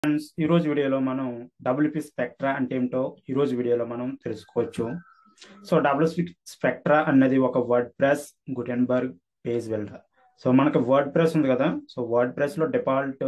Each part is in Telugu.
ఫ్రెండ్స్ ఈ రోజు వీడియోలో మనం డబ్ల్యూపీ స్పెక్ట్రా అంటే ఏమిటో ఈ రోజు వీడియోలో మనం తెలుసుకోవచ్చు సో డబ్ల్యూపీ స్పెక్ట్రా అన్నది ఒక WordPress Gutenberg page builder so మనకి వర్డ్ ప్రెస్ ఉంది కదా సో వర్డ్ ప్రెస్ లో డిఫాల్ట్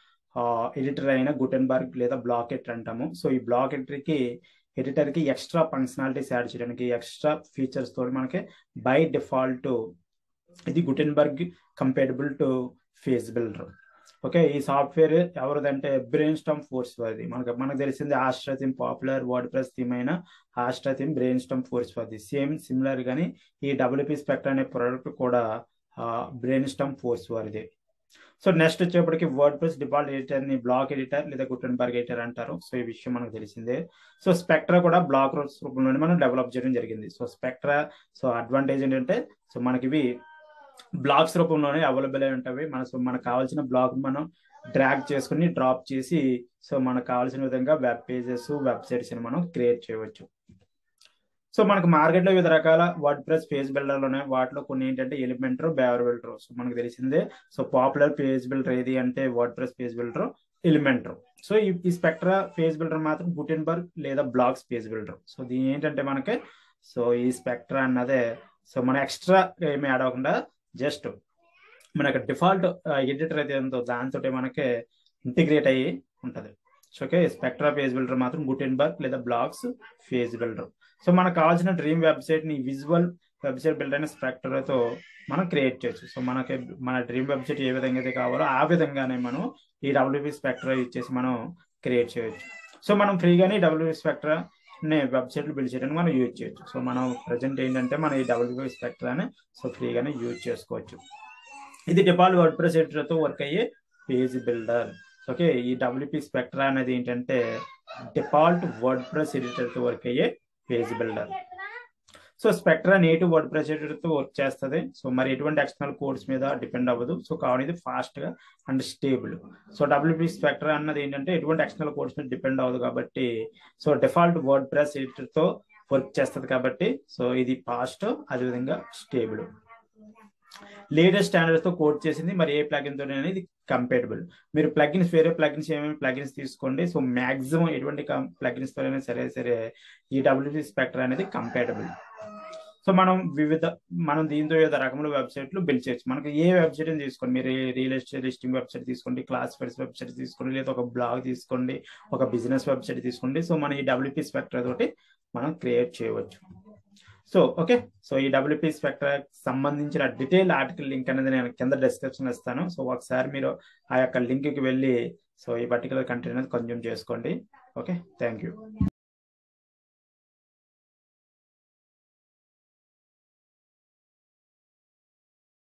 ఎడిటర్ అయిన గుటెన్బర్గ్ లేదా బ్లాక్ ఎడిటర్ అంటాము సో ఈ బ్లాక్ ఎడిటర్కి ఎడిటర్కి ఎక్స్ట్రా ఫంక్షనాలిటీస్ యాడ్ చేయడానికి ఎక్స్ట్రా ఫీచర్స్ తోటి మనకి బై డిఫాల్ట్ ఇది Gutenberg compatible to page builder okay ఈ సాఫ్ట్వేర్ ఎవరిదంటే బ్రెయిన్ స్టమ్ ఫోర్స్ వారిది మనకు మనకు తెలిసింది Astra theme popular WordPress theme అయిన Astra theme Brainstorm Force వారిది సేమ్ సిమిలర్ గానీ ఈ డబ్ల్యూపీ స్పెక్టర్ అనే ప్రోడక్ట్ కూడా బ్రెయిన్ స్టమ్ ఫోర్స్ వారిది సో నెక్స్ట్ వచ్చేప్పటికి వర్డ్ ప్రెస్ డిఫాల్ట్ ఎడిటర్ ని బ్లాక్ ఎడిటర్ లేదా గుటెన్బర్గ్ ఎడిటర్ అంటారు సో ఈ విషయం మనకు తెలిసిందే సో స్పెక్ట్రా కూడా బ్లాక్ రూపంలోనే మనం డెవలప్ చేయడం జరిగింది సో స్పెక్ట్రా సో అడ్వాంటేజ్ ఏంటంటే సో మనకి ఇవి బ్లాగ్స్ రూపంలోనే అవైలబుల్ అయి ఉంటాయి మన సో మనకు కావాల్సిన బ్లాగ్ మనం డ్రాగ్ చేసుకుని డ్రాప్ చేసి సో మనకు కావాల్సిన విధంగా వెబ్ పేజెస్ వెబ్సైట్స్ మనం క్రియేట్ చేయవచ్చు సో మనకు మార్కెట్లో వివిధ రకాల వర్డ్ ప్రెస్ పేజ్ బిల్డర్లు ఉన్నాయి వాటిలో కొన్ని ఏంటంటే ఎలిమెంటర్ బేవర్ బిల్డర్ సో మనకు తెలిసిందే సో పాపులర్ పేజ్ బిల్డర్ ఏది అంటే WordPress page builder Elementor so ఈ స్పెక్ట్రా పేజ్ బిల్డర్ మాత్రం గుటెన్బర్గ్ లేదా బ్లాగ్స్ పేజ్ బిల్డర్ సో దీని ఏంటంటే మనకి సో ఈ స్పెక్ట్రా అన్నదే సో మన ఎక్స్ట్రా ఏమి యాడ్ అవ్వకుండా జస్ట్ మనకి డిఫాల్ట్ ఎడిటర్ అయితే ఉందో దాంతో మనకి ఇంటిగ్రేట్ అయ్యి ఉంటుంది so okay Spectra page builder మాత్రం గుటెన్బర్గ్ లేదా బ్లాగ్స్ పేజ్ బిల్డర్ సో మనకు కావాల్సిన డ్రీమ్ వెబ్సైట్ ని విజువల్ వెబ్సైట్ బిల్డర్ అయిన స్పెక్టర్తో మనం క్రియేట్ చేయొచ్చు సో మనకి మన డ్రీమ్ వెబ్సైట్ ఏ విధంగా అయితే కావాలో ఆ విధంగానే మనం ఈ డబ్ల్యూపీ స్పెక్టర్ యూజ్ చేసి మనం క్రియేట్ చేయొచ్చు సో మనం ఫ్రీగానే డబ్ల్యూపీ స్పెక్టర్ నే వెబ్సైట్లు బిల్డ్ చేయడానికి మనం యూజ్ చేయొచ్చు సో మనం ప్రజెంట్ ఏంటంటే మనం ఈ డబ్ల్యూపీ స్పెక్టర్ అని సో ఫ్రీగానే యూజ్ చేసుకోవచ్చు ఇది డిఫాల్ట్ వర్డ్ ప్రెస్ ఎడిటర్తో వర్క్ అయ్యే పేజ్ బిల్డర్ ఓకే ఈ డబ్ల్యూపీ స్పెక్ట్రా అనేది ఏంటంటే డిఫాల్ట్ వర్డ్ ప్రెస్ ఎడిటర్తో వర్క్ అయ్యే page builder so Spectra native WordPress ఎడిటర్తో వర్క్ చేస్తుంది సో మరి ఎటువంటి ఎక్స్టర్నల్ కోడ్స్ మీద డిపెండ్ అవ్వదు సో కావాలి ఇది ఫాస్ట్ గా and stable so WP Spectra అన్నది ఏంటంటే ఎటువంటి ఎక్స్టర్నల్ కోడ్స్ మీద డిపెండ్ అవ్వదు కాబట్టి సో డిఫాల్ట్ వర్డ్ ప్రెస్ ఎడిటర్తో వర్క్ చేస్తుంది కాబట్టి సో ఇది ఫాస్ట్ అదేవిధంగా స్టేబుల్ లేటెస్ట్ స్టాండర్డ్స్ తో కోడ్ చేసింది మరి ఏ ప్లగిన్ తో అనేది కంపేటబుల్ మీరు ప్లగిన్స్ వేరే ప్లగిన్స్ ఏమేమి ప్లగిన్స్ తీసుకోండి సో మాక్సిమం ఎటువంటి ప్లగిన్స్ తో అయినా సరే సరే ఈ డబ్ల్యూపీ స్పెక్టర్ అనేది కంపేటబుల్ సో మనం వివిధ మనం దీంతో వివిధ రకముల వెబ్సైట్లు బిల్డ్ చేయొచ్చు మనకి ఏ వెబ్సైట్ తీసుకోండి మీరు రియల్ ఎస్టేట్ లిస్టింగ్ వెబ్సైట్ తీసుకోండి క్లాస్ ఫైర్స్ వెబ్సైట్ తీసుకోండి లేదా ఒక బ్లాగ్ తీసుకోండి ఒక బిజినెస్ వెబ్సైట్ తీసుకోండి సో మన ఈ డబ్ల్యూపీ స్పెక్టర్ తోటి మనం క్రియేట్ చేయవచ్చు సో ఓకే సో ఈ డబ్ల్యూపీ స్పెక్టర్ సంబంధించిన డీటెయిల్ ఆర్టికల్ లింక్ అనేది నేను కింద డిస్క్రిప్షన్ ఇస్తాను సో ఒకసారి మీరు ఆ యొక్క లింక్కి వెళ్ళి సో ఈ పర్టికులర్ కంటెంట్ అనేది కన్జ్యూమ్ చేసుకోండి ఓకే థ్యాంక్ యూ